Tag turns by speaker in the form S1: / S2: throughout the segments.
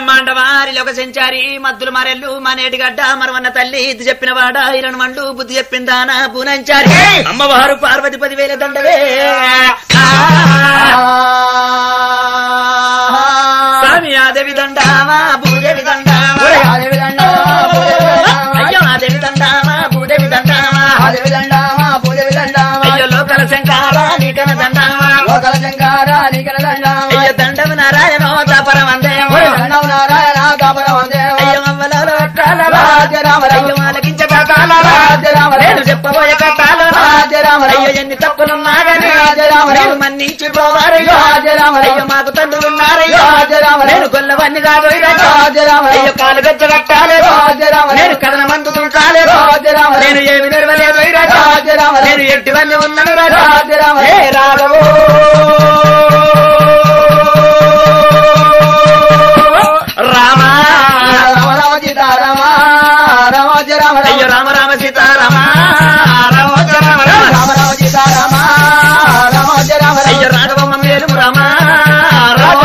S1: బ్రహ్మాండ వారిలో ఒక సంచారి మద్దులు మరెల్లు మానేటి గడ్డ మరవన్న తల్లి ఇది చెప్పిన వాడ ఇరణ మండు బుద్ధి చెప్పిందానా పూనంచారి అమ్మవారు పార్వతి పదివేల దండవే స్వామి ఆదేవి దండామా భూదేవి దండామా అయ్యో ఆదేవి దండామా భూదేవి దండామా అయ్యో లోకల శంకార నీకన దండామా అయ్యో దండము నారాయణ తపరమందేమో అయ్యో అవ్వలలో అట్టాలలో అయ్యో ఆలకించ కథలలో నేను చెప్పబోయే కథలలో అయ్యో ఎన్ని తప్పులున్నా గాని నేను మన్నించుకోవారయ్యో అయ్యో మాకు తండ్రులు ఉన్నారయ్యో నేను గొల్లవన్నీ కాదు అయ్యో కాలు గజ్జ కట్టాలేదు నేను కథన మందు కాలేదు నేను ఏమి నెరవలేదు నేను ఎట్టివన్నీ ఉన్నాను రాజా ఏ రాఘవో రామా అయ్యో రామ రామ సీతారామ రామ రామ రామ అయ్యో రాఘవమ్మ మేలు రామ రామ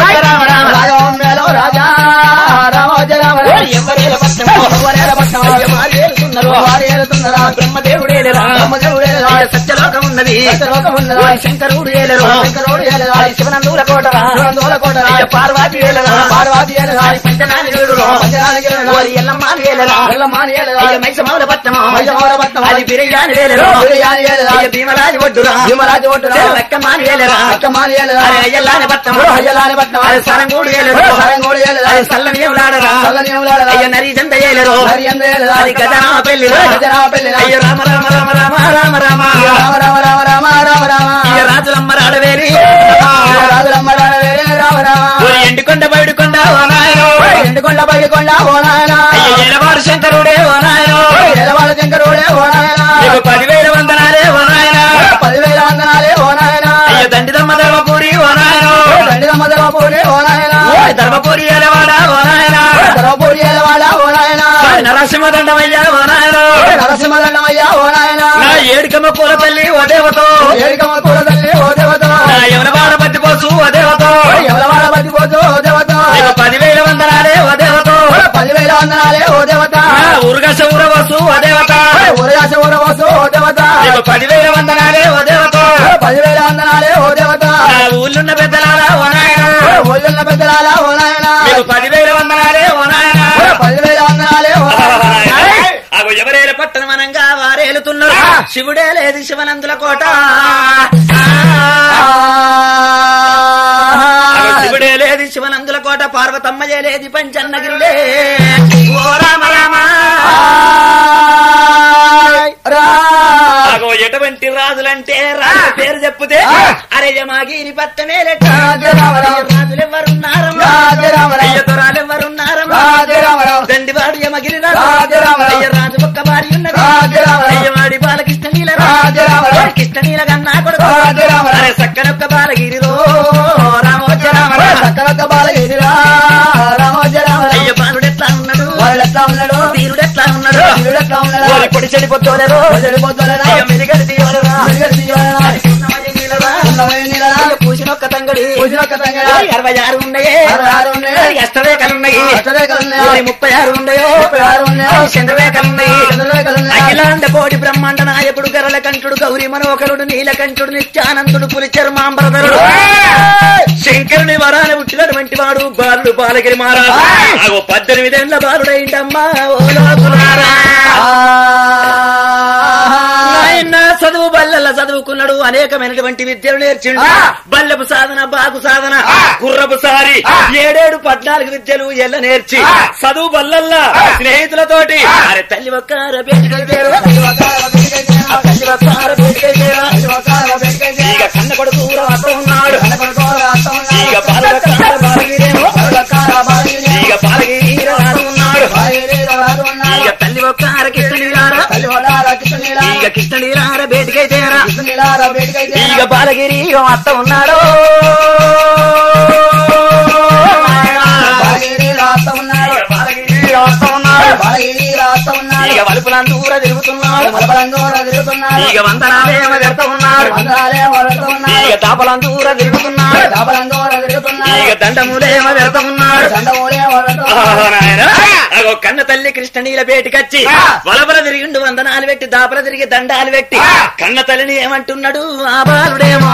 S1: రామ రామ ఎవరేల పట్టణం అయ్యో వారు ఏలుతున్నారు బ్రహ్మదేవుడేలరా అయ్యో సత్యలోకం ఉన్నది ఓరి శంకరుడు ఏలరు అది శివనందూల కోటరా అయ్యో పార్వతి ఏలరా అది పంచనానికుడు ఓరి ఎల్లమ్మాని ఏలరా అయ్యో మైసమౌల పట్టణం అది బిర్యాని వేలరు అయ్యో భీమరాజు ఒడ్డురా లక్కమాని ఏలరా అది అయ్యల్లాని పట్టణం అది సరంగూడు ఏలరు అది సల్లని ఏలాడరా అయ్యో నరీజంత ఏలరు అది గజరా పెళ్లి అయ్యో రామ రామ రామ రామ రామ రామ ఇక రాజులమ్మ రాడవేరి ఓరి ఎండుకొండ బయడుకొండ ఓ నాయనో
S2: ఎండుకొండ బయకొండ ఓ నాయనా
S1: అయ్యో ఏలవాడు శంకరుడే ఓ నాయనో
S2: ఎలవాడ శంకరుడే ఓ నాయనా
S1: నీకు పదివేల వందనాలే ఓ నాయన
S2: పదివేల వందనాలే ఓ నాయనా
S1: అయ్యో దండిదమ్మ ధర్మపూరి ఓ నాయనో
S2: దండిదమ్మ ధర్మపూరి ఓ నాయనా
S1: ఓయ్ ధర్మపూరి ఏలవాడ ఓ నాయన
S2: ధర్మపూరి ఎలవాడ ఓ నాయనా
S1: నరసింహ దండమయ్యా ఓ నాయనో
S2: నరసింహదండమయ్యా ఓ నాయనా
S1: నా ఏడుకమ్మ పూల తల్లి ఓ దేవతో
S2: ఏడికమ్మ కూర తల్లి ఓ దేవత
S1: నా యవనవాడ పత్తి పోసు ఓ దేవతో
S2: ఎవలవాడ బతిపోతు ఓ దేవత
S1: నీకు పదివేల వందనాలే ఓ దేవతో
S2: పదివేల వందనాలే ఓ దేవత
S1: నా ఊరుగస ఊరవసు ఓ దేవత
S2: ఉరయాస ఊరవసు ఓ దేవత
S1: నీకు పదివేల వందనాలే ఓ దేవతో
S2: పదివేల వందనాలే ఓ దేవత
S1: నా ఊళ్ళున్న పెద్దలారా ఓ నాయన
S2: ఒళ్ళున్న పెద్దలాల ఓ నాయనా
S1: నీకు పదివేల వందనాలే ఓ నాయన
S2: పదివేల వందనాలే ఓ నాయనా
S1: అగో ఎవరేల పట్టణం అనంగా వారేలుతున్నారు శివుడే లేదు శివనందుల కోట అగో శివుడే లేదు శివనందుల కోట పార్వతమ్మజే లేదు పంచన్నగిరిలే ఓ రామ రామ అగో ఎటువంటి రాజులంటే రాజు పేరు చెప్పుతే అరే యమాగిరి పట్టమే లెక్క రాజులు ఎవరున్నారమ్మా అయ్య దొరాలు ఎవరున్నారమ్మా దండివాడు యమగిరి అయ్య రాజు ఒక్క భార్య ఉన్నది అయ్యవాడి బాలకృష్ణ నీల కృష్ణ నీల కన్నా కొడుకు అరే సక్కనొక్క బాలగిరిలో రామోజ రామ
S2: బాలగిరిరా రామోజరామ
S1: అయ్య బాలుడు ఎట్లా ఉన్నాడు
S2: వాళ్ళు ఎట్లా ఉన్నాడు
S1: వీరుడు ఎట్లా ఉన్నాడు
S2: వీడు ఎట్లా ఉన్నాడు
S1: ఓరి పొడి చెడిపోతోలేరు
S2: చెడిపోతాడా
S1: అయ్య మెరుగడి తీయలేరా
S2: మెరుగడి తీయలేరా?
S1: అది కృష్ణమయ్య నీలరా?
S2: ఉన్నవే నీలరా?
S1: అయ్య పూసినొక్క తంగడి
S2: పూసినొక్క తంగడి.
S1: ఓరి అరవై ఆరు ఉన్నాయే
S2: అరవై ఆరు ఉన్నాయి.
S1: ఓరి అష్టరేఖలున్నాయి
S2: అష్టరేఖలున్నాయి.
S1: ఓరి ముప్పై ఆరు ఉన్నాయో
S2: ముప్పై ఆరు ఉన్నాయి.
S1: ఓరి చంద్రరేఖలున్నాయి
S2: చంద్రరేఖలున్నాయి.
S1: అఖిలాండ కోటి బ్రహ్మాండ నాయకుడు గరల కంఠుడు గౌరీ మనోకరుడు నీలకంఠుడు నిత్యానందుడు పులి చర్మాంబరధరుడు శంకరుని వరాన పుట్టినటువంటి వాడు బాలుడు బాలగిరి మహారాజు అగో పద్దెనిమిదేళ్ల బాలుడైండమ్మా ఓ లోకులారా. నాయన చదువు బల్లెల చదువుకున్నాడు అనేకమైనటువంటి విద్యలు నేర్చిండు బల్లెపు సాధన బాగు సాధన గుర్రపు సారి ఏడేడు పద్నాలుగు విద్యలు ఎల్ల నేర్చి చదువు బల్లల్లా స్నేహితులతోటి అరే తల్లి ఒక్క తల్లి ఒక్క ఇక కన్న కొడుకు ఊరవత ఉన్నాడు ఇక బాలకార బాలగిరేమో ఇక బాలగిరి రాడు ఉన్నాడు ఇక తల్లి ఒక్క కృష్ణుడిరారా ఇక కృష్ణుడిరార బేటికైతేరా ఇక బాలగిరి ఓ అత్త ఉన్నాడు బాలగిరి ఓ అత్త ఉన్నాడు ఇక వలుపులందూర తిరుగుతున్నాడు ఇక వందనాలేమ పెడతా ఉన్నాడు ఇక దాపలందూర తిరుగుతున్నాడు ఇక దండములేమ వెళ్తున్నాడు
S2: దండమూలేమో పెడతాం.
S1: ఆహా నాయనా. అగో కన్న తల్లి కృష్ణ నీల బేటికచ్చి వలబల తిరిగిండు వందనాలు పెట్టి దాపల తిరిగి దండాలు పెట్టి కన్న తల్లిని ఏమంటున్నాడు ఆ బాలుడేమో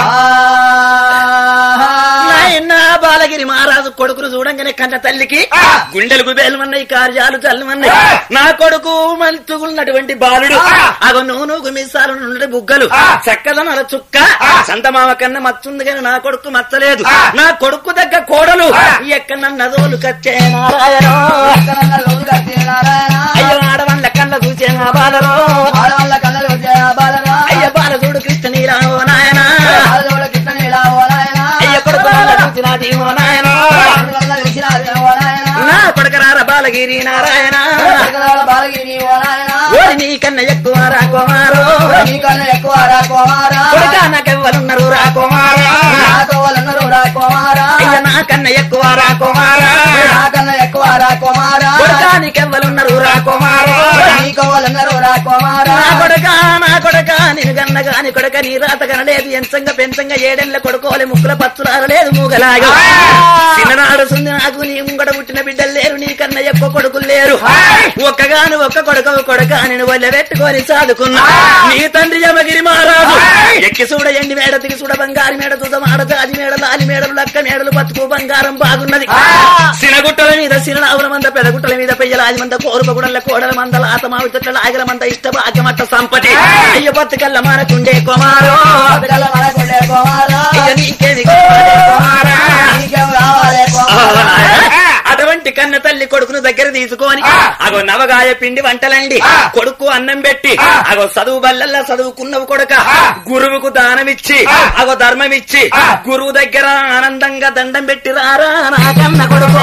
S1: నాయన బాలగిరి మహారాజు కొడుకును చూడంగానే కన్న తల్లికి గుండెలు గుబేలమన్నాయి కార్యాలు చల్లమన్నాయి నా కొడుకు మలుతున్నటువంటి బాలుడు అగో నూనె గుమిసాలు నుండి బుగ్గలు చక్కదనాల చుక్క సంతమామ కన్నా మచ్చుంది కానీ నా కొడుకు మచ్చలేదు నా కొడుకు దగ్గర కోడలు ఎక్కడ నదోలు కచ్చే నారాయణ
S2: కన్నల రోజు కట్టే నారాయణ.
S1: అయ్యో ఆడవాళ్ళ కళ్ళ చూసే నా బాలలో
S2: ఆడవాళ్ళ కన్నలు వచ్చే ఆ బాలరా.
S1: అయ్య బాలదుడు కృష్ణ నీరావో నాయన
S2: ఆడవాళ్ళ కింద నీలా ఓ నాయన.
S1: అయ్య కొడుకు వాళ్ళ చూసినది ఓ నాయన
S2: ఆడవాళ్ళ చూసినాది ఓ నాయన.
S1: నా కొడుకరార బాలగిరి నారాయణ
S2: ఆడవాళ్ళ బాలగిరి ఓ నాయన.
S1: ఓరి నీ కన్న ఎక్కువ రా కుమారు
S2: నీకన్నా ఎక్కువ రా కుమారా.
S1: కొడుక నాకెవ్వరున్నారు రా కుమారా
S2: నాతో వాళ్ళన్నారు రా కుమారా.
S1: అయ్య నా కన్న ఎక్కువ రా కుమారా
S2: నాకన్నా ఎక్కువ రా కుమారా.
S1: కొడుక నీకెవ్వరున్నారు రా కుమారు
S2: నీకో వాళ్ళన్నారు రా కుమారా.
S1: నా కొడక నా కొడక నేను కన్న గాని కొడక నీ రాత కనలేదు ఎంచంగా పెంచంగా ఏడెళ్ళ కొడుకోలే ముక్కుల పచ్చురారలేదు మూగలాగా చిన్ననాడు సుంది నాకు నీ ముంగడ పుట్టిన బిడ్డలు లేరు నీ కన్న ఎక్కువ కొడుకులు లేరు ఒక్కగాను ఒక్క కొడుకు కొడక నేను వల్ల పెట్టుకొని చదువుకున్నా నీ తండ్రి యమగిరి మహారాజు ఎక్కి చూడ ఎండి మేడ దిగి చూడ బంగారు మేడ తుద మాడ జాజి మేడ లాలి మేడలు లక్క మేడలు బతుకు బంగారం బాగున్నది సినగుట్టల మీద సిననావుల మంద పెదగుట్టల మీద పెయ్యలాది మంద కోరుప గుడల కోడల మంద లాత మావి తొట్టల ఆగల మంద ఇష్ట భాగ్యమట్ట సంపటి అయ్య బతుకల్ల మనకుండే కుమారో
S2: బతుకల్ల మనకుండే కుమారా.
S1: ఇక నీకేమి కావాలి కుమారా
S2: నీకేం రావాలే కుమారా.
S1: అటువంటి కన్న తల్లి కొడుకును దగ్గర తీసుకొని అగో నవగాయ పిండి వంటలండి కొడుకు అన్నం పెట్టి అగో చదువు బల్లల్లా చదువుకున్నవు కొడుక గురువుకు దానమిచ్చి అగో ధర్మమిచ్చి గురువు దగ్గర ఆనందంగా దండం పెట్టి రారా నా కన్న కొడుకు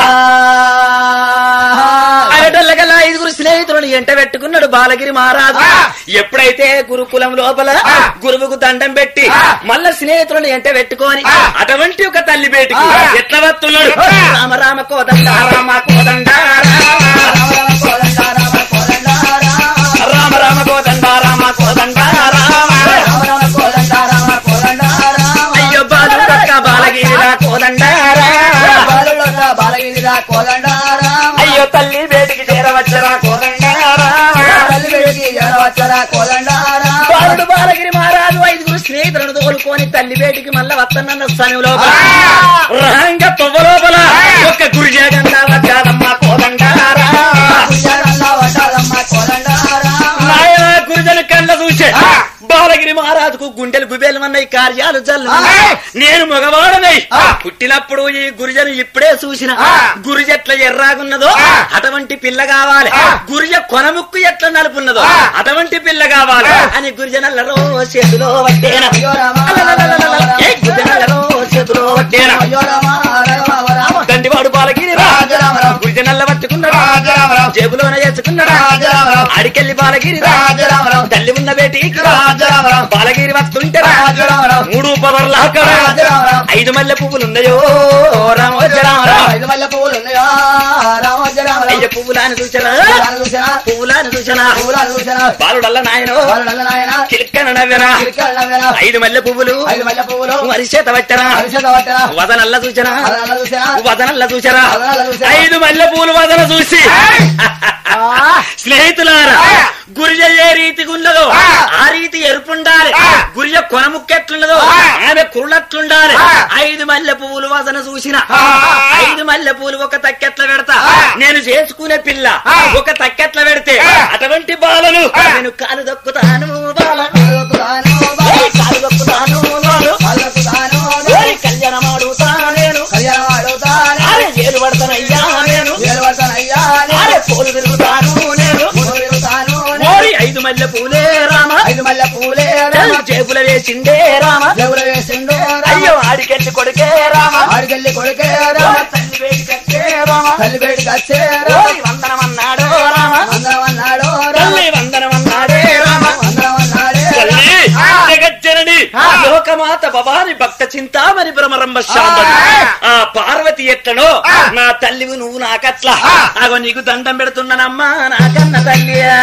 S1: అరటల్లగల్లా ఐదుగురు స్నేహితులను ఎంట పెట్టుకున్నాడు బాలగిరి మహారాజు ఎప్పుడైతే గురుకులం లోపల గురువుకు దండం పెట్టి మళ్ళా స్నేహితులను ఎంట పెట్టుకొని అటువంటి ఒక తల్లి బయటికి ఎట్లా వస్తున్నాడు రామ రామ కోదండ రామ కోదండ రామ రామ కోదండ రామ కోదండ రామ అయ్యో బాలు పక్క బాలగిరి రా కోదండ అయ్యో తల్లి బయటికి చేరవచ్చరా కోదండ బాలుడు బాలగిరి మహారాజు ఐదుగురు స్నేహితులను తోలుకొని తల్లి బేటికి మళ్ళా వస్తున్న సమయం లోపల రంగ తొవ్వ లోపల ఒక్క గురిజగంగా వచ్చాదమ్మ కోదండారా నాయన గురుజన కళ్ళ చూసే బాలగిరి మహారాజుకు గుండెలు గుబేలమన్నాయి కార్యాలు జల్లు నేను మగవాడనై పుట్టినప్పుడు ఈ గురుజను ఇప్పుడే చూసిన గురుజ ఎట్లా ఎర్రాగున్నదో అటువంటి పిల్ల కావాలి గురుజ కొనముక్కు ఎట్లా నలుపున్నదో అటువంటి పిల్ల కావాలి అని గురుజనలలో చేతిలో పట్టేన ఏ గురుజనలలో చేతిలో పట్టేన దండివాడు బాలగిరి గురుజనల్ల పట్టుకున్నాడు జేబులోనే చేసుకున్నాడు ఆడికెళ్ళి బాలగిరి తల్లి ఉన్న బేటీకి బాలగిరి వస్తుంటే మూడు పవర్ల అక్కడ ఐదు మల్లె పువ్వులు ఉన్నాయో రామోజరామరావు అయ్య పువ్వులాని చూచరా పువ్వులాని చూచనా బాలుడల్ల నాయనో కిలిక్కన నవ్వెనా ఐదు మల్లె పువ్వులు మరి చేత పట్టరా వదనల్ల చూచనా వదనల్ల చూచరా ఐదు మల్లె పువ్వులు వదన చూసి స్నేహితులారా గురిజ ఏ రీతిగా ఉన్నదో ఆ రీతి ఎరుపుండాలి గురిజ కొనముక్కెట్లున్నదో ఆమె కురులట్లుండాలి ఐదు మల్లె పువ్వులు వదన చూసిన ఐదు మల్లె పూలు ఒక తక్కెట్ల పెడతా నేను చేసుకునే పిల్ల ఒక తక్కెట్ల పెడితే అటువంటి బాలను నేను కాలు దొక్కుతాను బాలను ఏయ్, కాలు దొక్కుతాను బాలు. ఏయ్, కళ్యాణం ఆడుతాను నేను అరే ఏలు పడతానయ్యా నేను అరే పోలు తిరుగుతాను నేను ఓరి ఐదు మల్లె పూలే రామ
S2: ఐదు మల్లె పూలే
S1: ఏయ్, జేబుల వేసిండే రామ
S2: దేవుల వేసిండు
S1: అయ్యో ఆడికెళ్ళి కొడుకే రామ
S2: ఆడికెళ్ళి కొడుకే రామ
S1: తల్లి వేడి కట్టే రామ
S2: తల్లి బయటికి వచ్చే
S1: ఓరి వందనం అన్నాడు రామ
S2: అందరం అన్నాడు
S1: తల్లి వందనం అన్నాడే రామ
S2: అందరం అన్నాడే
S1: తల్లి జగజ్జనని లోకమాత భవాని భక్త చింతామణి భ్రమరంభ శాంబడి ఆ పార్వతి ఎట్లనో నా తల్లివి నువ్వు నాకట్లా అగో నీకు దండం పెడుతున్నానమ్మా నాకన్న తల్లియా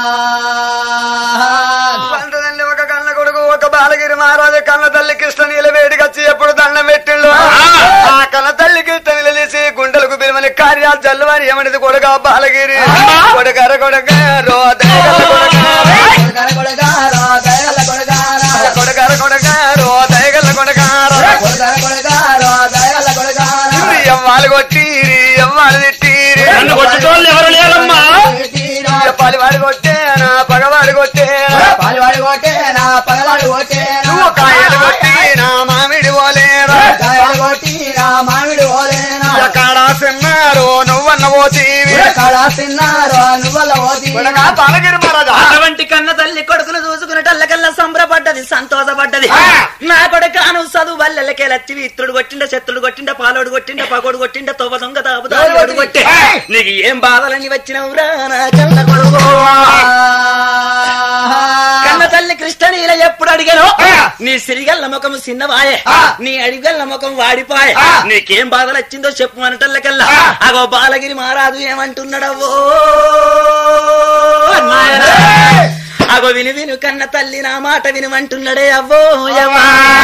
S3: వంటదండి ఒక కన్న కొడుకు ఒక బాలగిరి మహారాజు కన్న తల్లి కృష్ణ నీల వేడికి వచ్చి ఎప్పుడు దండం పెట్టిండు కన్న తల్లికి తమిళసి గుండెలకు బిల్మని కార్యాలు చల్లవని ఏమనేది కొడక బాలగిరి కొడగార కొడగారో దయగల కొడగారో
S2: కొడగర కొడగారా దయగల కొడగారా
S3: కొడగార కొడగారో దయగల కొడగారో
S2: కొడగర కొడగారా దయగల కొడగారా
S3: ఎవ్వాలి కొట్టిరి ఎవ్వాలి తిట్టిరి
S4: నన్ను కొట్టుకోళ్ళు ఎవరు లేరమ్మా
S3: పలివాడి కొట్టేనా పగవాడి కొట్టేనా
S2: పాలువాడి కొట్టేనా పగవాడు కొట్టేనా
S3: నువ్వు కాయలు కొట్టినా మామిడి పోలేరా
S2: కాయలు కొట్టినా మామిడి ఓలేనా
S3: కాడా తిన్నారు నువ్వన్న పోతీవి
S2: కళ తిన్నారో నువ్వల ఓది
S3: కొడగా బాలగిరి మహారాజా
S1: అటువంటి కన్న తల్లి కొడుకును చూసుకున్నటల్లకల్లా సంబరపడ్డది సంతోషపడ్డది
S3: ఆ.
S1: నా కొడుకాను చదువు వల్లకే లచ్చి ఇత్రుడు కొట్టిండ శత్రుడు కొట్టిండ పాలోడు కొట్టిండ పగోడు కొట్టిండ తొవ్వ దొంగ తాపు తాగోడు కొట్టే
S3: ఆ.
S1: నీకు ఏం బాధలని వచ్చినవురా నా కన్న కొడుకు కన్న తల్లి కృష్ణనీల ఎప్పుడు అడిగాను
S3: ఆ.
S1: నీ సిరిగల్ల ముఖం చిన్నవాయే
S3: ఆ.
S1: నీ అడిగల్ల ముఖం వాడిపాయే
S3: ఆ.
S1: నీకేం బాధలు వచ్చిందో చెప్పు అనటల్లకల్లా
S3: ఆ.
S1: అగో బాలగిరి మహారాజు ఏమంటున్నాడవో నాయనా. అగో విను విను కన్న తల్లి నా మాట వినుమంటున్నాడే అవ్వో యవ్వా.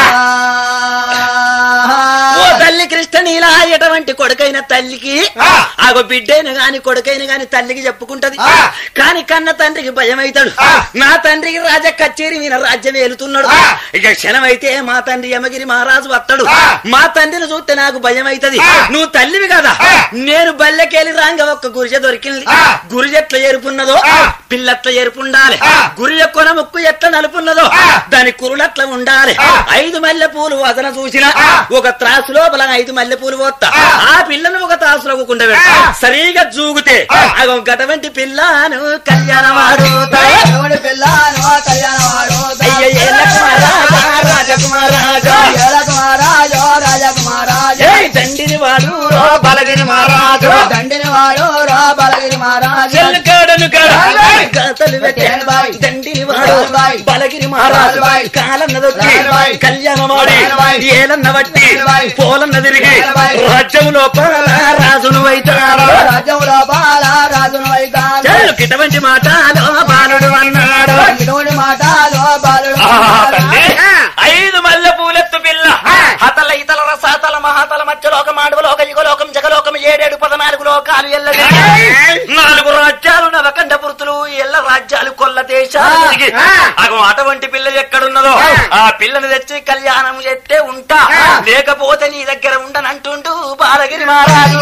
S1: ఓ తల్లి కృష్ణ నీలా ఎటువంటి కొడుకైన తల్లికి
S3: ఆ.
S1: ఆగో బిడ్డైన గాని కొడుకైన గాని తల్లికి చెప్పుకుంటది
S3: ఆ.
S1: కాని కన్న తండ్రికి భయం అవుతాడు
S3: ఆ.
S1: నా తండ్రికి రాజ కచేరి మీద రాజ్యం ఏలుతున్నాడు
S3: ఆ.
S1: ఇక క్షణమైతే మా తండ్రి యమగిరి మహారాజు వస్తాడు
S3: ఆ.
S1: మా తండ్రిని చూస్తే నాకు భయం అవుతది
S3: ఆ.
S1: నువ్వు తల్లివి కదా
S3: ఆ.
S1: నేను బల్లెకేలి రాంగ ఒక్క గురిజ దొరికింది
S3: ఆ.
S1: గురిజ ఎట్లా ఎరుపున్నదో
S3: ఆ.
S1: పిల్లట్ల ఎరుపుండాలి
S3: ఆ.
S1: గురి కొన ముక్కు ఎట్లా నలుపున్నదో
S3: ఆ.
S1: దాని కురులట్ల ఉండాలి
S3: ఆ.
S1: ఐదు మల్లె పూలు వదన చూసిన
S3: ఆ.
S1: ఒక త్రాసు లోపల ఐదు మల్లె పూలు పోతా
S3: ఆ.
S1: ఆ పిల్లను ఒక త్రాసులో కుండ
S3: ఆ.
S1: సరిగా జూగుతే
S3: ఆ.
S1: అగో గటవంటి పిల్లను కళ్యాణమాడుతా
S2: ఎవడి పిల్లను కళ్యాణవాడు
S1: అయ్య ఏలక మహారాజా, రాజకుమారాజా.
S2: రాజకుమారాజో రాజకుమారాజో
S1: ఏయ్ దండిని వాడు రో బలగిరి మహారాజు
S2: దండిని వాడు రా బలగిరి మహారాజు
S1: చెల్లుకాడను కాడ.
S2: రాజుబాయ్.
S1: గాథలు పెట్టే
S2: రాజుబాయ్.
S1: దండిని వాడు
S2: రాజుబాయ్.
S1: బలగిరి మహారాజు
S2: రాజుబాయ్.
S1: కాలన్న దొక్కి
S2: రాజుబాయ్.
S1: కళ్యాణమాడి
S2: రాజుబాయ్.
S1: ఏలన్న బట్టి
S2: రాజుబాయ్.
S1: పోలన్న తిరిగి
S2: రాజుబాయ్.
S1: రాజ్యం లోపల రాజును అయితాడు
S2: రాజ్యంలో బాల రాజును వైతాడు
S1: చెల్లు కిటవంటి మాటలో బాలుడు అన్నాడు
S2: ఇటువంటి మాటలో బాలుడు
S4: ఆహా, తండ్రి.
S1: ఐదు మల్లె పూలెత్తు పిల్ల హతల ఇతల రసాతల మహాతల మధ్యలోకం ఆడవలోక యుగలోకం జగలోకం ఏడేడు పదనాలుగు లోకాలు ఎల్లది నాలుగు రాజ్యాలు నవకండ పురుతులు ఎల్ల రాజ్యాలు కొల్ల దేశాలు తిరిగి అగో అటువంటి పిల్ల ఎక్కడున్నదో ఆ పిల్లని తెచ్చి కళ్యాణం చేస్తే ఉంటా లేకపోతే నీ దగ్గర ఉండనంటుంటూ బాలగిరి మహారాజు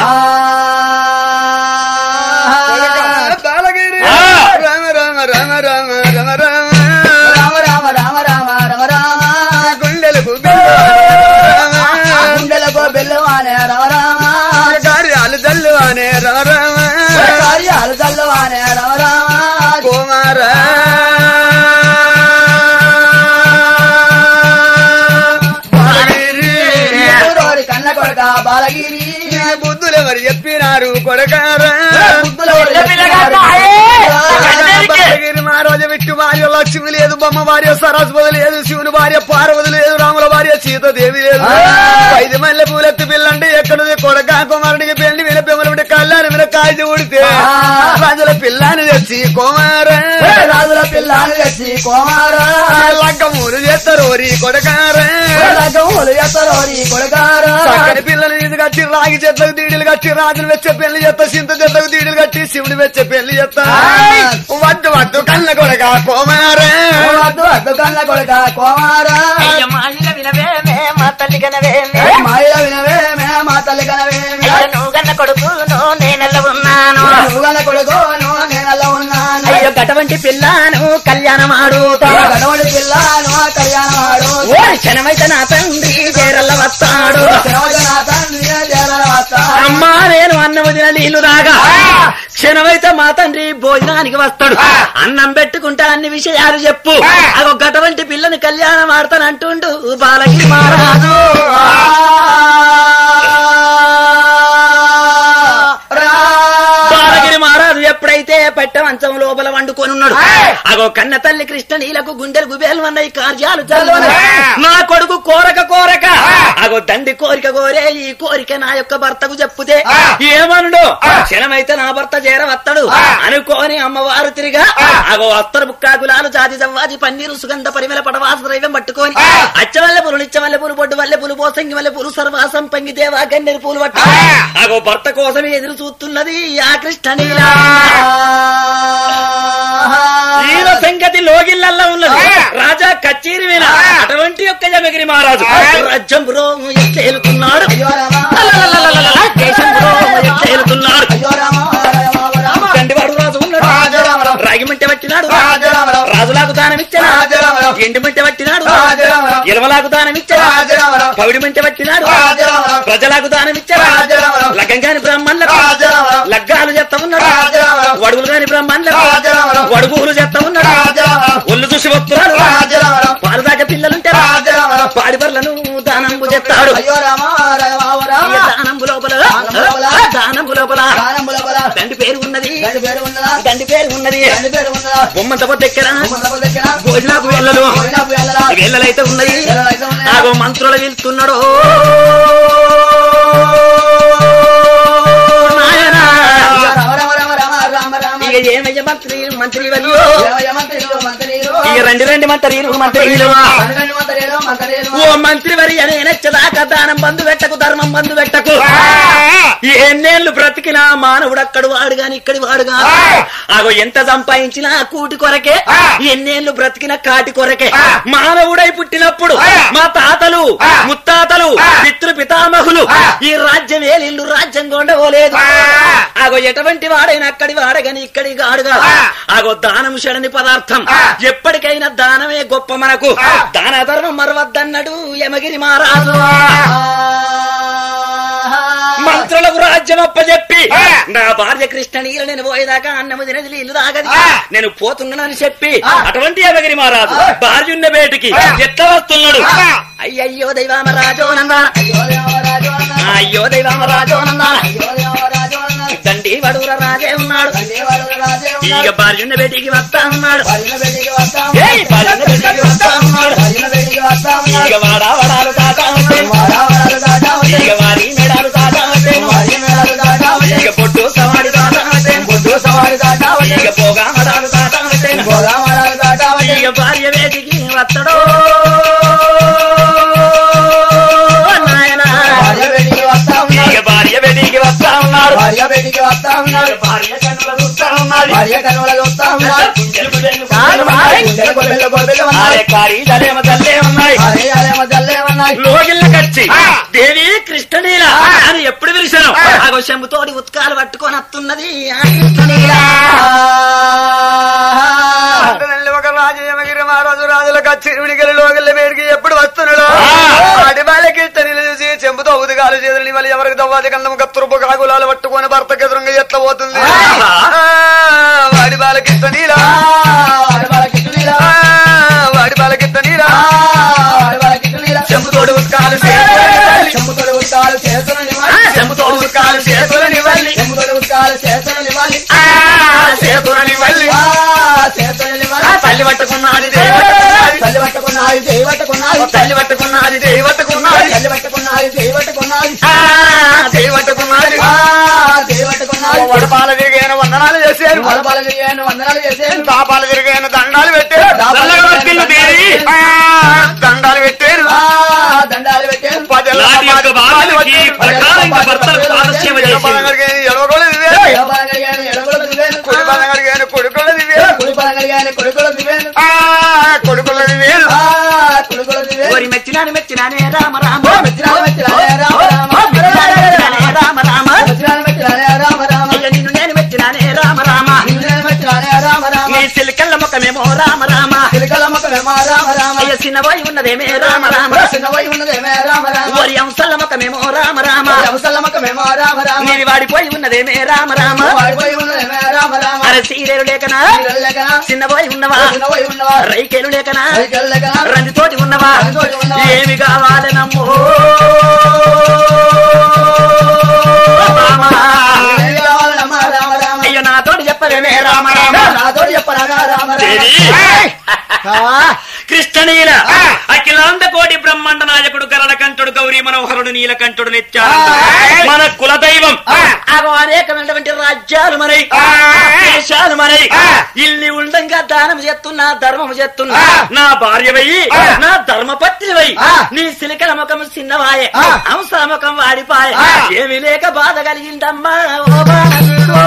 S3: బాలగిరి
S4: ఆ.
S3: రామ రామ రామ రామ రామ రామ
S2: రామ రామ రామ రామ రామ రామ
S3: గుండెలకు
S2: గుండెలకు బెల్లవానే రామ రామ
S3: కార్యాలు జల్లు అనే రామ రామ
S2: కార్యాలు చల్లవానే రామ రామ
S3: కుమార బాలగిరి
S2: ఎదురోడి కన్న కొడక బాలగిరి
S3: బుద్ధులు ఎవరు చెప్పినారు కొడకారా
S2: బుద్ధులోడి
S3: బాలగిరి మహారాజు విట్టు భార్య లక్ష్మి లేదు బొమ్మ భార్య సరస్వతి లేదు శివుని భార్య పార్వతి లేదు రాముల భార్య సీతాదేవి లేదు ఐదు మల్లె పూలెత్తి పిల్లంటే ఎక్కడుంది కొడక కుమారుడికి పెళ్లి విన పిమ్మలు కళ్యాణి విన కాల్చి ఉడితే రాజుల పిల్లని తెచ్చి కుమార
S2: రాజుల పిల్లని తెచ్చి కుమార
S3: లగ్గమూలు చేస్తారు ఓరి కొడకార
S2: లగ్గములు ఎత్తరోడి కొడకార
S3: చక్కని పిల్లలు ఇది కట్టి రాగి చెట్లకు దీడులు కట్టి రాజును వెచ్చే పెళ్లి చేస్తా చింత చెట్లకు దీడులు కట్టి శివుడు వెచ్చే పెళ్లి చేస్తా వద్దు వద్దు కన్న కొడక కుమార
S2: వద్దు వద్దు కన్న కొడక కుమార
S1: అయ్య మాయిల వినవేమే మా తల్లి కనవేమే
S2: మాయ వినవే మే మా తల్లి కనవేమి
S1: అయ్య నువ్వు కన్న కొడుకును నేనెల్ల ఉన్నాను
S2: నువ్వు కన్న కొడుకోను నేనల్ల ఉన్నాను
S1: అయ్యో గటవంటి పిల్లను కళ్యాణం ఆడుతా
S2: గడవడి పిల్లను కళ్యాణం ఆడు
S1: ఓ క్షణమైతే నా తండ్రి చేరల్ల వస్తాడు
S2: నా తండ్రి జగన్ వస్తా
S1: అమ్మా నేను అన్నం వదిన నీళ్లు రాగా క్షణమైతే మా తండ్రి భోజనానికి వస్తాడు అన్నం పెట్టుకుంటా అన్ని విషయాలు చెప్పు అగో గటవంటి పిల్లని కళ్యాణం ఆడతానంటుండు బాలగిరి మహారాజు బాలగిరి మహారాజు ఎప్పుడైతే పెట్ట మంచం లోపల వండుకొని ఉన్నాడు అగో కన్న తల్లి కృష్ణ నీలకు గుండెలు గుబేలు అన్నాయి కార్యాలు చల్లవన్నాయి నా కొడుకు కోరక కోరక ఆగో తండ్రి కోరిక కోరే ఈ కోరిక నా యొక్క భర్తకు చెప్పుతే
S4: ఆ.
S1: ఏమనుడు క్షణమైతే నా భర్త చేరవత్తడు అనుకోని అమ్మవారు తిరిగా ఆగో అత్తరు బుక్కాకులాలు జాతి జవ్వాజి పన్నీరు సుగంధ పరిమళ పడవాస ద్రైవం పట్టుకొని అచ్చవల్లె పూలు నిచ్చవల్లె పూలు బొడ్డు వల్లె పూలు పోసంగి వల్లె పూలు సర్వాసం పంగి దేవా గన్నెరు పూలు పట్టు ఆగో భర్త కోసమే ఎదురు చూస్తున్నది ఆ కృష్ణ నీలా ఈయన సంగతి లోగిళ్ళల్లో ఉన్నది రాజా కచేరి మీద అటువంటి యొక్క జమగిరి మహారాజు రాజ్యం బ్రో ఎత్తేలుతున్నాడు దేశం బ్రో ఎత్తేలుతున్నాడు దండివాడు రాజు ఉన్నాడు రాగిమంటే పట్టినాడు రాజులాకు దానం ఇచ్చాడు ఎండుమంటే పట్టినాడు ఇలవలాకు దానం ఇచ్చాడు పవిడిమంటే పట్టినాడు ప్రజలకు దానం ఇచ్చాడు లగ్గం కాని బ్రాహ్మణులకు లగ్గాలు చెత్త ఉన్నాడు వడుగులు కాని బ్రాహ్మణులకు వడుగులు చెత్త ఉన్నాడు ఒళ్ళు చూసి వస్తున్నాడు పాలు దాకా పిల్లలుంటే పాడి బర్లను దానంబు చెప్తాడు
S2: అయ్యో రామ రామ రామ
S1: దానంబు లోపల
S2: లోపల.
S1: దానంబు లోపల
S2: దానముల బల.
S1: దండి పేరు ఉన్నది
S2: దాని పేరు ఉన్నదా
S1: దండి పేరు ఉన్నది
S2: దాని పేరు ఉన్నదా
S1: బొమ్మంత దగ్గర
S2: ఉమ్మల దగ్గర
S1: భోజనాకు వెళ్ళలు
S2: పోయినప్పుడు వెళ్ళరా
S1: వెళ్ళలైతే ఉన్నది
S2: వెళ్ళలైతే ఉన్నాయి.
S1: ఆగో మంత్రులు వెళ్తున్నాడు నాయనా.
S2: రామ రామ రామ రామ రామ రామ
S1: ఇక ఏమయ్య మంత్రి మంత్రి వల్లు
S2: దేవయ్య మంత్రులు మంత్రులు
S1: ఇక రండి రండి మంత్రులు మంత్రులు
S2: పన్నెండు మంత్రులు మంత్రులు
S1: ఓ మంత్రి వరి అని నచ్చదాకా దానం బంధు పెట్టకు ధర్మం బంధు పెట్టకు ఎన్నేళ్లు బ్రతికినా మానవుడు అక్కడు వాడు గాని ఇక్కడి వాడు గాని ఆగో ఎంత సంపాదించినా కూటి కొరకే ఎన్నేళ్లు బ్రతికిన కాటి కొరకే మానవుడై పుట్టినప్పుడు మా తాతలు ముత్తాతలు పితృ పితామహులు ఈ రాజ్యం ఏలిల్లు రాజ్యం కొండవలేదు ఆగో ఎటువంటి వాడైనా అక్కడి వాడగాని ఇక్కడి గాడుగా ఆగో దానం షడని పదార్థం ఎప్పటికైనా దానమే గొప్ప మనకు దాన ధర్మం మరవద్దన్నాడు యమగిరి మహారాజు మంత్రులకు రాజ్యం అప్పచెప్పి నా భార్య కృష్ణ నీళ్ళు నేను పోయేదాకా అన్నము తినది నీళ్లు తాగది నేను పోతున్నానని చెప్పి అటువంటి యమగిరి మహారాజు భార్య ఉన్న బేటికి ఎట్లా వస్తున్నాడు అయ్యయ్యో దైవామ రాజోనందాన అయ్యో దైవామ రాజోనందాన తండ్రి వడూర రాజే ఉన్నాడు ఇక భార్య ఉన్న బేటికి వస్తా ఉన్నాడు ఏయ్, భార్య ఉన్న బేటికి వస్తా ఉన్నాడు ఇక వాడా వడాలు తాతా ఉంటాను ఇక వారి మెడాలు తాతా ఉంటాను ఇక పొట్టు సవాడి తాతా ఉంటాను ఇక పోగా మడాలు తాతా ఉంటాను ఇక భార్య వేదికి వత్తడో నాయనా ఇక భార్య వేదికి వస్తా ఉన్నాడు
S2: భార్య బయటికి వస్తా ఉన్నాడు
S1: భార్య కన్నుల చూస్తా ఉన్నాడు
S2: భార్య కనుమల చూస్తా ఉన్నాడు
S1: గుండెలు గుండెలు
S2: చాలు
S1: ఉన్నాయి.
S2: గుండెలు గొర్రెలు గొర్రెలు ఉన్నాయి
S1: ఆరే కారీ జలేమ తల్లే ఉన్నాయి
S2: భార్య ఆలయమ జల్లే ఉన్నాయి
S1: లోగిళ్ళ కచ్చి దేవి కృష్ణనీల అని ఎప్పుడు పిలిచాను ఆగో శంభుతోటి ఉత్కాలు పట్టుకొని వస్తున్నది ఆ కృష్ణనీల
S3: అంటనల్లి ఒక రాజు యమగిరి మహారాజు రాజుల కచ్చిరుడికి లోగల్ల వేడికి ఎప్పుడు వస్తున్నాడు ఆడి బాలకి తనిలు చూసి చెంబుతో ఉదగాలు చేతులని మళ్ళీ ఎవరికి దవ్వాది కన్నము కత్తురుపు కాగులాలు పట్టుకొని భర్తకి ఎదురుగా ఎట్లా పోతుంది ఆ, వాడి బాలకిట్ట నీలా వాడి బాలకిట్ట నీలా చెంబుతోడు ఉత్కాలు చేతులని చెంబుతోడు ఉత్కాలు చేతులని వల్లి ఆ, చేతులని వల్లి ఆ, తల్లి పట్టుకున్నది దేవి పట్టుకున్నది
S2: తల్లి పట్టుకున్నాయి చేయి పట్టుకున్నాయి
S3: తల్లి పట్టుకున్నది దేవి పట్టుకున్నది
S2: తల్లి పట్టుకున్నాయి చేయి పట్టుకున్నాయి
S3: ఆ, దేవి పట్టుకున్నది
S2: చేయి పట్టుకున్నాయి
S3: వడపాల తిరిగాను వందనాలు చేశారు
S2: బలబల చేయాను వందనాలు చేసేది
S3: పాపాలు తిరిగాను దండాలు పెట్టారు
S1: చల్లగా వర్తిల్లు దేవి.
S3: ఆ, దండాలు పెట్టారు
S2: దండాలు పెట్టాను
S3: పదెల్ల
S1: నాటి యొక్క
S3: పాపాలు
S1: భార్యకి ప్రకారంగా భర్తలకు పాదసేవ
S3: ఎడమ
S1: చేసింది
S3: పదగలిగాను, ఎడమగోలు దివ్యారు.
S2: ఎడబల కలిగాను ఎడబల దివేను
S3: కుడి పదగలిగాను, కొడుకులు దివ్యారు.
S2: కుడి పల కలిగాను కొడుకుల దివేను
S3: ఆ, కొడుకులు దివ్యారు.
S2: కొడుకుల దివేను
S1: ఓరి మెచ్చినాను మెచ్చినానే రామ రామ
S2: మెచ్చినాను మెచ్చినానే రామ రామ.
S1: మెచ్చినాను మెచ్చినానే రామ రామ
S2: మెచ్చినాను మెచ్చినానే రామ రామ
S1: అయ్య నిన్ను నేను మెచ్చినానే రామ రామ
S2: నిన్ను మెచ్చినానే రామ రామ
S1: నీ సిలికల్ల ముఖమేమో రామ రామ
S2: చిలకల ముఖమేమో రామ రామ
S1: అయ్య చిన్నబోయి ఉన్నదేమే రామ రామ
S2: చిన్నవై ఉన్నదేమే రామ రామ
S1: ఓరి అంశల్ల ముఖమేమో రామ రామ
S2: అవసల ముఖమేమో రామ రామ
S1: నీది వాడిపోయి ఉన్నదేమే రామ రామ
S2: వాడిపోయి ఉన్నదేమే రామ రామ
S1: అరే సీరేరు లేకనా
S2: లేకనా
S1: చిన్నబోయి ఉన్నవా
S2: చిన్నవై ఉన్నవా
S1: రైకేలు లేకనా
S2: లేకనా
S1: రందితోటి ఉన్నవా
S2: రందితోటి ఉన్నవా?
S1: ఏమి కావాలి నమ్మో రామ.
S2: ఏమి కావాలమ్మా రామ రామ
S1: అయ్యో నాతోటి చెప్పవేమే రామ రామ
S2: నాతో చెప్పరాగా రామ
S4: దేవి కృష్ణనీల అఖిలాండ కోటి బ్రహ్మాండ నాయకుడు గరళకంఠుడు గౌరీ మనోహరుడు నీలకంఠుడు నిత్యానందుడు మన కులదైవం అగో అనేకమైనటువంటి రాజ్యాలు మనై దేశాలు మనై ఇల్లి ఉండంగా దానం చేస్తున్నా ధర్మం చేస్తున్నా నా భార్యవై నా ధర్మపత్నివై నీ సిలికల ముఖం చిన్నవాయే అంశ ముఖం వాడిపాయే ఏమి లేక బాధ కలిగిందమ్మా ఓ బాలనీకో.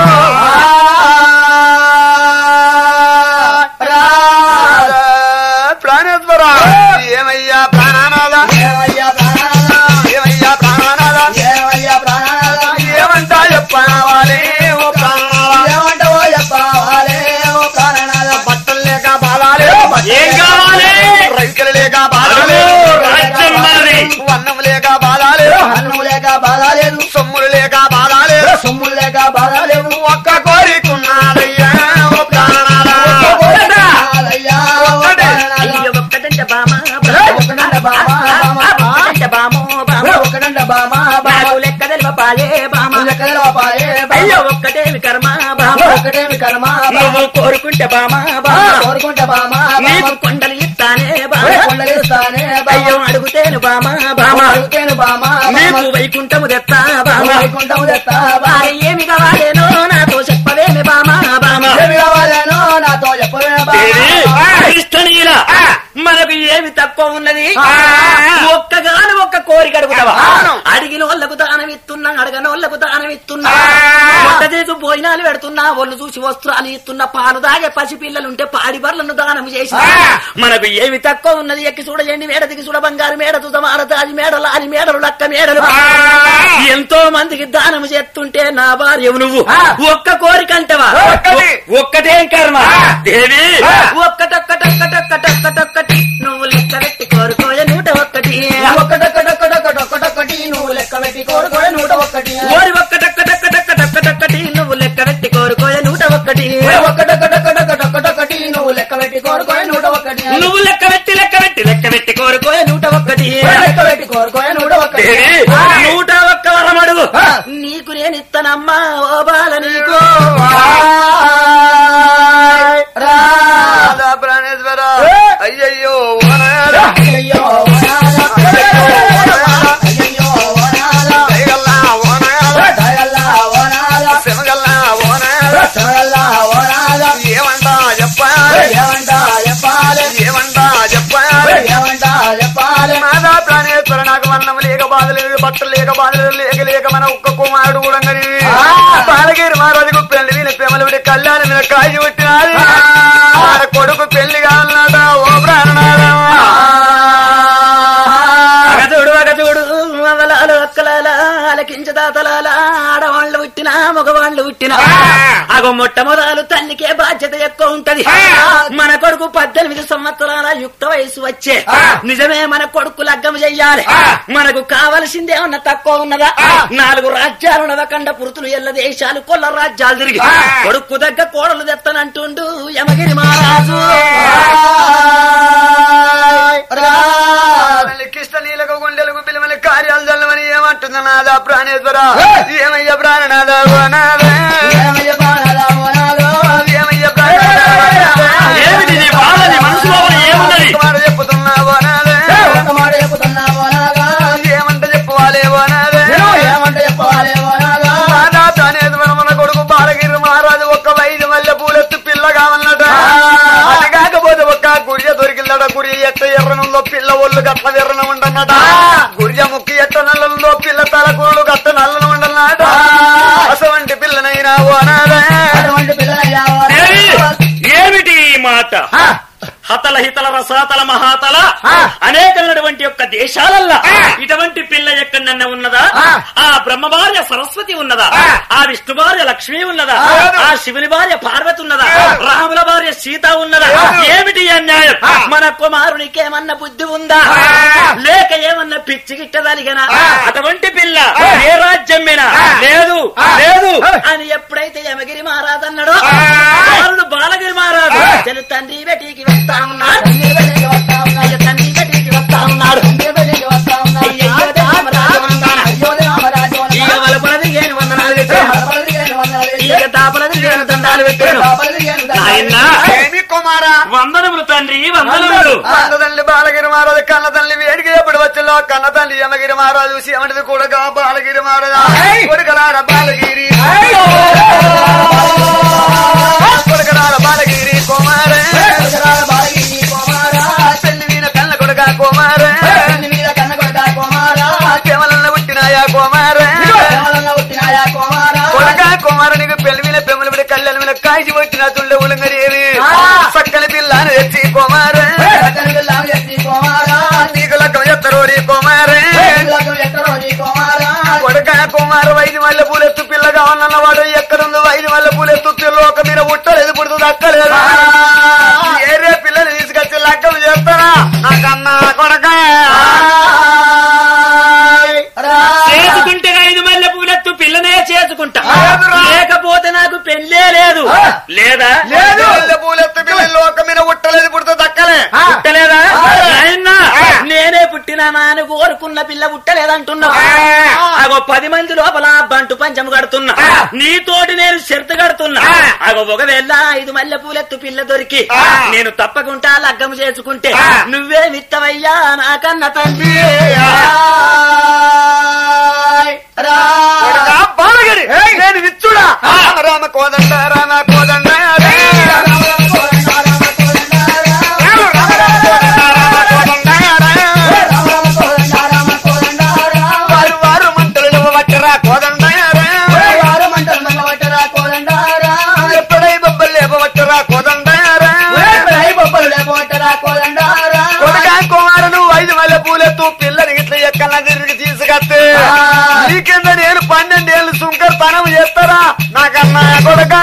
S3: ప్రాణేశ్వర ఏమయ్యా ప్రాణానాథ
S2: ఏమయ్యా ప్రాణనాథ,
S3: ఏమయ్యా ప్రాణానాథ
S2: ఏమయ్యా ప్రాణనాథ,
S3: ఏమంటా చెప్పవాలి ఓ ప్రాణనాథ
S2: ఏమంటావో చెప్పావాలే ఓ ప్రాణనాథ.
S3: బట్టలు లేక బాధాలే
S4: ఏం కావాలి
S3: రైతులు లేక బాధాలే
S4: రాజ్యం మనది.
S3: అన్నం లేక బాధాలే
S2: అన్నం లేక బాధ లేదు
S3: సొమ్ములు లేక బాధాలే
S2: సొమ్ములు లేక బాధ లేదు
S3: ఒక్క కోరికున్నాడయ్యా ఓ ప్రాణనాథ
S2: అయ్యా, ఓ ప్రాణనాథ.
S4: అయ్యో ఒక్కటంట బామ
S2: ఒక్కటంట బామ, బామ, బామ.
S4: ఒక్కటంట బామో బామ
S2: ఒకటంట బామా బామ
S4: నాకు లెక్క తెలిపాయే బామ
S2: లెక్కల పాపాయే
S4: అయ్యో ఒక్కటేమి కర్మ బామ
S2: ఒకటేమి కర్మ
S4: నువ్వు కోరుకుంటే బామ బామ
S2: కోరుకుంటా బామా
S4: నీకు కొండలు ఇస్తానే బామ
S2: కొండలిస్తానే
S4: అయ్యో అడుగుతేను బామ బామ
S2: అడుగుతాను బామా
S4: నీకు వైకుంఠము తెత్తా బామ
S2: వైకుంఠము తెస్తా
S4: వారి ఏమి కావాలేనో నాతో చెప్పవేమి బామ బామ
S2: ఏమి కావాలేనో నాతో చెప్పవే
S4: కృష్ణనీల మనకు ఏమి తక్కువ ఉన్నది ఒక్కగాని ఒక్క కోరిక అడుగుతావా అడిగిన వాళ్ళకు దానం ఇస్తున్నా అడగని వాళ్ళకు దానం ఇస్తున్నా కొత్త చేసి భోజనాలు పెడుతున్నా ఒళ్ళు చూసి వస్త్రాలు ఇస్తున్నా పాలు దాగే పసిపిల్లలుంటే పాడి బర్లను దానం చేసి మనకు ఏమి తక్కువ ఉన్నది ఎక్కి చూడ ఎండి మేడ దిగి చూడ బంగారు మేడ చూడ మారతాది మేడలు అని మేడలు లక్క మేడలు ఎంతో మందికి దానం చేస్తుంటే నా భార్యవు నువ్వు ఒక్క కోరిక అంటవా
S3: ఒక్కటి.
S4: ఒక్కటే కర్మ దేవి ఒక్కటొక్కటొక్కటొక్కటొక్కటొక్కటి నువ్వు లెక్క పెట్టి కోరుకోయ నూట ఒక్కటి
S2: ఒక్కటొక్కటొక్కటొక్కటొక్కటి నువ్వు లెక్క పెట్టి కోరుకోవే నూట ఒక్కటి
S4: ఓరి ఒక్కటొక్కటొక్కటొక్కటొక్కటి నువ్వు లెక్క పెట్టి కోరుకోయ నూట ఒక్కటి
S2: ఒక్కటొక్కటొక్కటొక్కటొక్కటి నువ్వు లెక్క పెట్టి కోరుకోవే నూట ఒక్కటి
S4: నువ్వు లెక్క పెట్టి లెక్క పెట్టి లెక్క పెట్టి కోరుకోయ నూట ఒక్కటి
S2: లెక్క పెట్టి కోరుకోవే నూట ఒక్కటి
S4: దేవి నూట ఒక్క వరం అడుగు నీకు నేను ఇస్తానమ్మా ఓ బాల నీకు
S3: రాధా ప్రాణేశ్వర అయ్యయ్యో ఓనాడ
S2: అయ్యయ్యో వనాల, అయ్యయ్యో వనాల,
S3: దయగల్లా ఓనాడ
S2: దయల్లా వనాల,
S3: శనగల్లా ఓనాడ
S2: దయల్లా వనాల,
S3: ఏమంటా చెప్పాలి
S2: ఏమంటా చెప్పాలి
S3: ఏమంటా చెప్పాలి
S2: ఏమంటా చెప్పాలి
S3: మాదా ప్రాణేశ్వర నాకు అన్నం లేక బాధ లేదు బట్టలు లేక బాధ లేదు లేక లేక మన ఒక్క కుమారుడు కూడా బాలగిరి మహారాజుకు పెళ్లి మీద పెమలుడి కళ్యాణం మీద కాయి పెట్టినాది మన కొడుకు పెళ్లి కావాలన్నాడ ఓ ప్రాణనాథ
S4: అగచూడు అగచూడు అవలాలు అక్కలాల అలకించ దాతలాల ఆడవాళ్ళు పుట్టినా మగవాళ్ళు పుట్టినా అగో మొట్టమొదలు తల్లికే బాధ్యత ఎక్కువ ఉంటది మన కొడుకు పద్దెనిమిది సంవత్సరాల యుక్త వయసు వచ్చే నిజమే మన కొడుకు లగ్గం చెయ్యాలి మనకు కావలసిందే ఉన్న తక్కువ ఉన్నదా నాలుగు రాజ్యాలు నవకండ పురుతులు ఎల్ల దేశాలు కొల్ల రాజ్యాలు తిరిగి కొడుకు దగ్గర కోడలు తెత్తనంటుండు యమగిరి మహారాజు
S3: కృష్ణ నీలకు గుండెలకు పిలవని కార్యాలు చల్లమని ఏమంటుంది నాదా ప్రాణేశ్వర ఏమయ్య ప్రాణనాథ ఓ నాథ
S2: ఏమయ్య బాణాల వనాలు,
S3: ఏమయ్య ప్రాణనాథ
S4: ఏమిటి నీ బాధ నీ మనసు లోపల ఏమున్నది
S3: మాట చెప్పుతున్నావో నాథ
S2: ఒక మాట చెప్పుతున్నా వనాలా,
S3: ఏమంట చెప్పువాలే ఓ నాథ
S2: ఏమంటే చెప్పాలి వనాలా,
S3: నాదా ప్రాణేశ్వర మన కొడుకు బాలగిరి మహారాజు ఒక్క వైద్య మల్లె పూలెత్తు పిల్ల కావాలన్నట అది కాకపోతే ఒక్క గురియ దొరికిందట గురి ఎట్ట ఎర్రనుందో పిల్ల ఒళ్ళు గట్ల ఎర్రన ఉండన్నట గురియ ముక్కి ఎట్ట నల్లందో పిల్ల తలకూడు గట్ట నల్లను ఉండన్నట అసవంటి పిల్లనైనా ఓ నాథ
S2: అటువంటి పిల్లలయ్యా
S4: దేవి,
S2: వనాలు.
S4: ఏమిటి ఈ మాట హతల హితల రసాతల మహాతల అనేకమైనటువంటి యొక్క దేశాలల్లా ఇటువంటి పిల్ల ఎక్కడన్నా ఉన్నదా ఆ బ్రహ్మ భార్య సరస్వతి ఉన్నదా ఆ విష్ణు భార్య లక్ష్మి ఉన్నదా ఆ శివుని భార్య పార్వతి ఉన్నదా రాముల భార్య సీత ఉన్నదా ఏమిటి ఈ అన్యాయం మన కుమారునికి ఏమన్నా బుద్ధి ఉందా లేక ఏమన్నా పిచ్చి గిట్టదలిగనా అటువంటి పిల్ల ఏ రాజ్యం మీద లేదు లేదు అని ఎప్పుడైతే యమగిరి మహారాజు అన్నాడో కుమారుడు బాలగిరి మహారాజు తన తండ్రి బెటికి వస్తా ఉన్నాడు
S2: తండ్రి బయటికి వస్తా ఉన్నాడు.
S4: అయ్య తండ్రి బెటికి వస్తా ఉన్నాడు
S2: తండ్రి బయటికి వస్తా ఉన్నాడు.
S4: అయ్యయ్యో రామరాజు వందన.
S2: అయ్యో రామరాజు వందన.
S4: ఇక వలపలది ఏను వందనాలు పెట్టాను
S2: బలపలికి ఏడు వందనాలు
S4: ఇక తాపలది ఏను దండాలు పెట్టాను
S2: బలపలికి ఏడు దండాలు
S4: నాయనా
S3: ఏమి కుమారా
S4: తండ్రి వందనములు
S3: కన్న తల్లి బాలగిరి మహారాజు కన్న తల్లి వేడికి ఎప్పుడు వచ్చిలో కన్న తల్లి యమగిరి మహారాజు శివుడిది కూడా బాలగిరి మహారాజు కొడుకలార బాలగిరి కొడుకలార బాలగిరి కుమారే
S2: కొడుకరాల బాలగిరి కుమారా
S3: పెళ్లి మీద కన్న కొడుక కుమారే
S2: కన్ను మీద కన్న కొడుక కుమారా
S3: కేవలంలో పుట్టినాయా కుమారే
S2: కేవలంగా పుట్టినాయా కుమారా
S3: కొడుక కుమారునికి పెళ్లి మీద పెమ్మల మీద కళ్ళల మీద కాల్చి వచ్చిన తుండె ఉలంగరేవి సక్కని పిల్లని తెచ్చి కుమారే
S2: సకల పిల్లాలు ఎత్తి కుమారా
S3: నీకు లగ్గం ఎత్తరోడి కుమారే
S2: పిల్లకు ఎక్కడో నీ కుమారా
S3: కొడుక కుమారు వైద్య మల్లె పూలెత్తు పిల్ల కావాలన్న వాడు ఎక్కడుందో వైద్య మల్లె పూలెత్తు పిల్లోక మీద పుట్టలేదు పుడుతుంది అక్కలేదు ఏరే పిల్లని తీసుకొచ్చి లగ్గం చేస్తారా నాకన్నా కొడక
S4: చేసుకుంటే ఐదు మల్లె పూలెత్తు పిల్లనే చేసుకుంటా
S3: లేదురా.
S4: లేకపోతే నాకు పెళ్ళే లేదు లేదా
S3: లేదు మల్లె పూలెత్తు పిల్ల లోక మీద పుట్టలేదు పుడుతుంది దక్కలే
S4: పుట్టలేదా నాయన నేనే పుట్టినా నాను కోరుకున్న పిల్ల పుట్టలేదంటున్నావు అగో పది మంది లోపల బంటు పంచం కడుతున్నా నీతోటి నేను షరతు కడుతున్నా అగో ఒకవేళ ఐదు మల్లె పూలెత్తు పిల్ల దొరికి నేను తప్పకుండా లగ్గం చేసుకుంటే నువ్వే విత్తవయ్యా నాకన్న తండ్రి
S3: కొడకా బాలగిరి నేను విచ్చుడా రామ కోదండ రామ కోదండ వారు వారు మంటలు వచ్చరా కోదండ ఎప్పుడై బొబ్బలు లేపవచ్చరా కోదండ కొడకా కుమారుడు ఐదు మల్లె పూలెత్తు పిల్లని ఇట్లా ఎక్కల తిరిగి తీసుకొస్తే నీకింద నేను పన్నెండేళ్ళు సుంకర్ తనం చేస్తారా నాకన్నా కొడక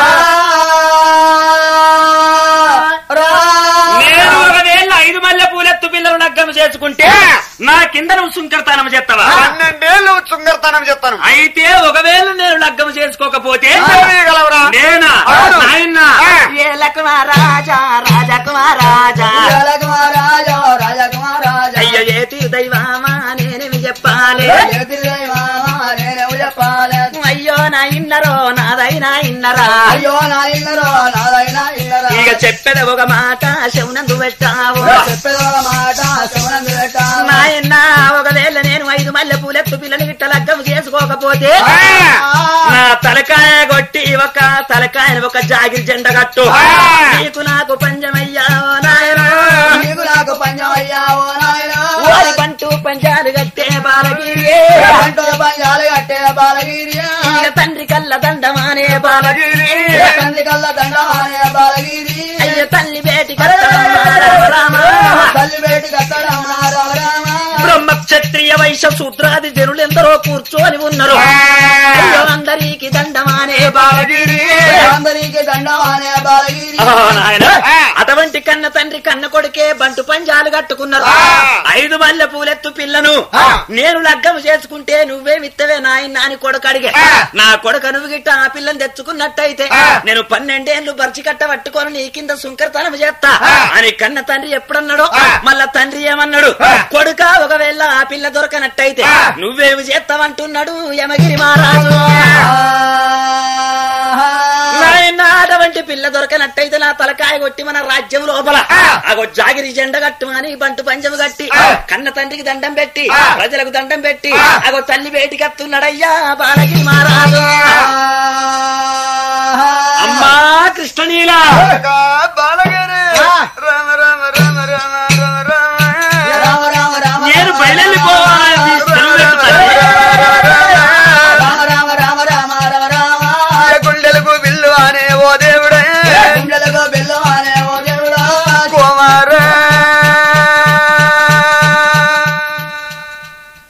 S4: నేను ఒకవేళ ఐదు మల్లె పూలెత్తు పిల్లలు లగ్గం చేసుకుంటే నా కింద నువ్వు సుంకరతనం చేస్తావా
S3: పన్నెండేళ్ళు సుంకర్తనం చేస్తాను
S4: అయితే ఒకవేళ నేను లగ్గం చేసుకోకపోతే
S3: గలవరా
S4: నేనా
S3: అవును.
S4: నాయన
S3: ఆ.
S4: ఏలకు రాజా రాజకు రాజా అయ్యో ఏతి దైవామా నేనేమి చెప్పాలి అయ్యో నా ఇన్నరో నాదైనా ఇన్నరా
S2: అయ్యో నా ఇల్లరో నాదైనా ఇల్లరా
S4: ఇక చెప్పేది ఒక మాట శవునందు పెట్టావు
S2: చెప్పేదో మాట శివనందు పెట్టాను
S4: నాయన ఒకవేళ నేను ఐదు మల్లె పూలెత్తు పిల్లని గిట్ట లగ్గం చేసుకోకపోతే నా తలకాయ కొట్టి ఒక తలకాయని ఒక జాగిరి జెండ కట్టు నీకు నాకు పంచమయ్యావో నాయన
S2: నీకు నాకు పంచమయ్యావో నాయనా
S4: ఓరి పంటూ పంచాలు కట్టే బాలగిరి
S2: పంటల పంజాలు కట్టే బాలగిరి
S4: ఇక తండ్రి కళ్ళ దండమానే బాలగిరి
S2: తండ్రి కల్ల దండమానే బాలగిరి
S4: అయ్య తల్లి బేటి కట్టడం రామ
S2: తల్లి బేటి కట్టడం రామ రామ
S4: బ్రహ్మ క్షత్రియ వైశ్య శూద్రాది జనులు ఎందరో కూర్చొని ఉన్నారు అయ్యో అందరికి దండమానే బాలగిరి
S2: అందరికి దండమానే బాలగిరి
S4: ఆ, నాయన అటువంటి కన్న తండ్రి కన్న కొడుకే బంటు పంజాలు కట్టుకున్నారు ఐదు మల్లె పూలెత్తు పిల్లను నేను లగ్గం చేసుకుంటే నువ్వే విత్తవే నాయన నాని కొడుకు అడిగే నా కొడుకు నువ్వు గిట్ట ఆ పిల్లని తెచ్చుకున్నట్టయితే నేను పన్నెండేళ్లు బర్చి కట్ట పట్టుకొని నీ కింద సుంకరతనం చేస్తా అని కన్న తండ్రి ఎప్పుడన్నాడు మళ్ళా తండ్రి ఏమన్నాడు కొడుక ఒకవేళ ఆ పిల్ల దొరకనట్టయితే నువ్వేమి చేస్తావంటున్నాడు యమగిరి మహారాజు నాయన అటువంటి పిల్ల దొరకనట్టయితే నా తలకాయ కొట్టి మన రాజ్యం లోపల అగో జాగిరి జెండ కట్టు అని బంటు పంచము కట్టి కన్న తండ్రికి దండం పెట్టి ప్రజలకు దండం పెట్టి అగో తల్లి వేటికి వస్తున్నాడయ్యా బాలగిరి మహారాజు అమ్మా కృష్ణనీల